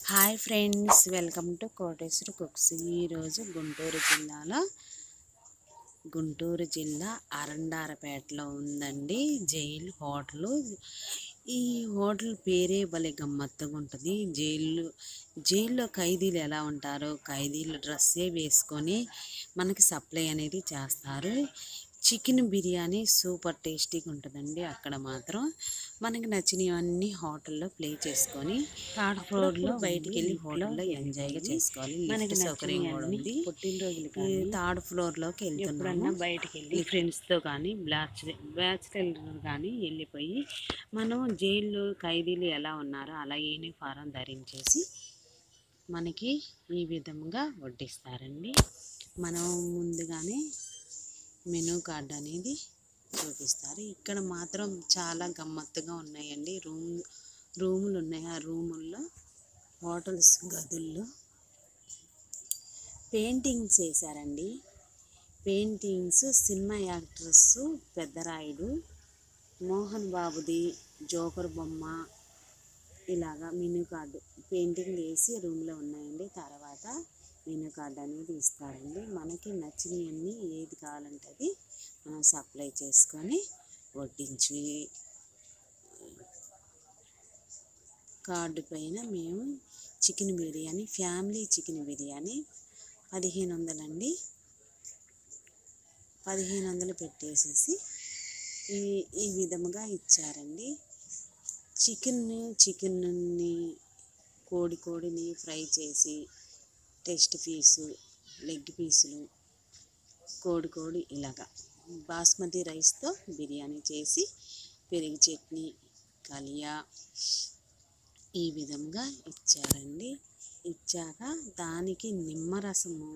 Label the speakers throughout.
Speaker 1: hi friends welcome to Koteswara cooks ఈరోజు గుంటూరు జిల్లాలో గుంటూరు జిల్లా అరండారపేటలో ఉందండి జైలు హోటల్ ఈ హోటల్ పేరే భలే గమ్మత్తుగా ఉంటుంది జైలు జైల్లో ఖైదీలు ఎలా ఉంటారో ఖైదీలు డ్రెస్సే వేసుకొని మనకి సప్లై అనేది చేస్తారు చికెన్ బిర్యానీ సూపర్ టేస్టీగా ఉంటుందండి అక్కడ మాత్రం మనకి నచ్చినవన్నీ హోటల్లో ప్లే చేసుకొని థర్డ్ ఫ్లోర్లో బయటికి వెళ్ళి హోటల్లో ఎంజాయ్గా చేసుకోవాలి మనకి సౌకర్యం కూడా ఉంది
Speaker 2: పుట్టినరోజులు
Speaker 1: ఈ థర్డ్ ఫ్లోర్లోకి
Speaker 2: ఎప్పుడన్నా
Speaker 1: వెళ్తున్నాము
Speaker 2: బయటికి వెళ్ళి
Speaker 1: ఈ ఫ్రెండ్స్తో కానీ బ్యాచ్ బ్యాచులర్ కానీ వెళ్ళిపోయి మనం జైల్లో ఖైదీలు ఎలా ఉన్నారో అలా యూనిఫారం ధరించేసి మనకి ఈ విధంగా వడ్డిస్తారండి మనం ముందుగానే మెనూ కార్డ్ అనేది చూపిస్తారు ఇక్కడ మాత్రం చాలా గమ్మత్తుగా ఉన్నాయండి రూమ్ రూములు ఉన్నాయి ఆ రూముల్లో హోటల్స్ గదుల్లో పెయింటింగ్స్ వేశారండి paintings cinema actress Peddarayudu Mohan బాబుది జోకర్ బొమ్మ ఇలాగా మెనూ కార్డు పెయింటింగ్ వేసి రూమ్లో ఉన్నాయండి తర్వాత మెనూ కార్డు అనేది ఇస్తారండి మనకి నచ్చినవన్నీ ఏది కావాలంటే అది మనం సప్లై చేసుకొని వడ్డించి కార్డు పైన మేము chicken biryani family chicken biryani పదిహేను వందలండి పదిహేను వందలు పెట్టేసేసి ఈ ఈ విధముగా ఇచ్చారండి చికెన్ చికెన్ని కోడి కోడిని ఫ్రై చేసి టెస్ట్ పీసు లెగ్ పీసులు కోడి కోడి ఇలాగా బాస్మతి రైస్తో బిర్యానీ చేసి పెరుగు చట్నీ కలియా ఈ విధంగా ఇచ్చారండి ఇచ్చాక దానికి నిమ్మరసము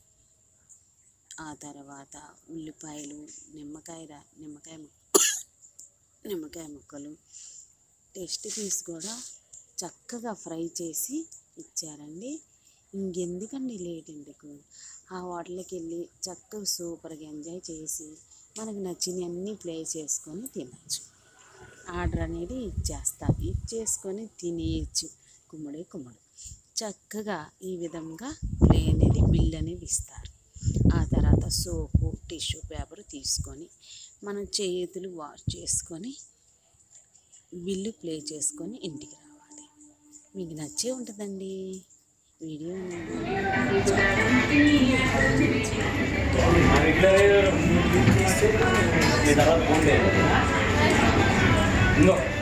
Speaker 1: ఆ తర్వాత ఉల్లిపాయలు నిమ్మకాయ ర- నిమ్మకాయ ము- నిమ్మకాయ ముక్కలు టెస్ట్ పీస్ కూడా చక్కగా ఫ్రై చేసి ఇచ్చారండి ఇంకెందుకండి లేట్ ఎందుకు ఆ హోటల్కి వెళ్ళి చక్కగా సూపర్గా ఎంజాయ్ చేసి మనకు నచ్చినవన్నీ ప్లే చేసుకొని తినచ్చు ఆర్డర్ అనేది ఇచ్చేస్తారు ఇచ్చేసుకొని తినేయచ్చు కుమ్మడే కుమ్మడు చక్కగా ఈ విధంగా ప్లే అనేది బిల్ అనేది ఇస్తారు ఆ తర్వాత సోపు టిష్యూ పేపర్ తీసుకొని మనం చేతులు వాష్ చేసుకొని బిల్లు ప్లే చేసుకొని ఇంటికి రావాలి మీకు నచ్చే ఉంటుందండి వీడియో అనేది
Speaker 3: మీ తర్వాత ఫోన్ చేయండి ఇంకో